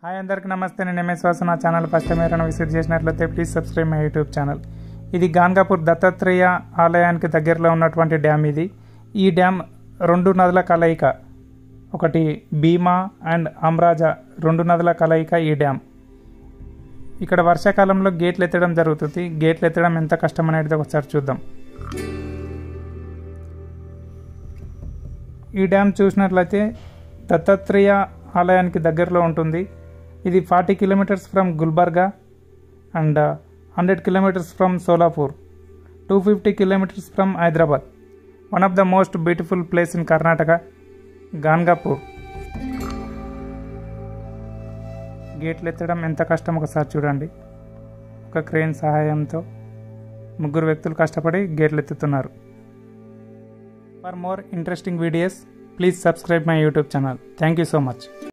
hi అందరికీ నమస్తే నేను ఎంఎస్ వాసు నా ఛానల్ ఫస్ట్ టైం ఎవరైనా విజిట్ చేసినట్లయితే please subscribe my YouTube channel ఇది గాన్గాపూర్ దత్తాత్రేయ ఆలయానికి దగ్గరలో ఉన్నటువంటి డ్యామ్ ఇది ఈ డ్యామ్ రెండు నదుల కలయిక ఒకటి భీమా అండ్ అమ్రాజా రెండు నదుల కలయిక ఈ డ్యామ్ ఇక్కడ వర్షాకాలంలో గేట్లు ఎత్తడం జరుగుతుంది గేట్లు ఎత్తడం ఎంత కష్టం అనేది ఒకసారి చూద్దాం ఈ డ్యామ్ చూసినట్లయితే దత్తాత్రేయ ఆలయానికి దగ్గరలో ఉంటుంది ఇది forty kilometres from Gulbarga and hundred kilometres from Solapur two fifty kilometres from Hyderabad one of the most beautiful place in Karnataka Ganagapur గేట్లు ఎత్తడం ఎంత కష్టం ఒకసారి చూడండి ఒక క్రెయిన్ సహాయంతో ముగ్గురు వ్యక్తులు కష్టపడి గేట్లు ఎత్తుతున్నారు for more interesting videos please subscribe my YouTube channel thank you so much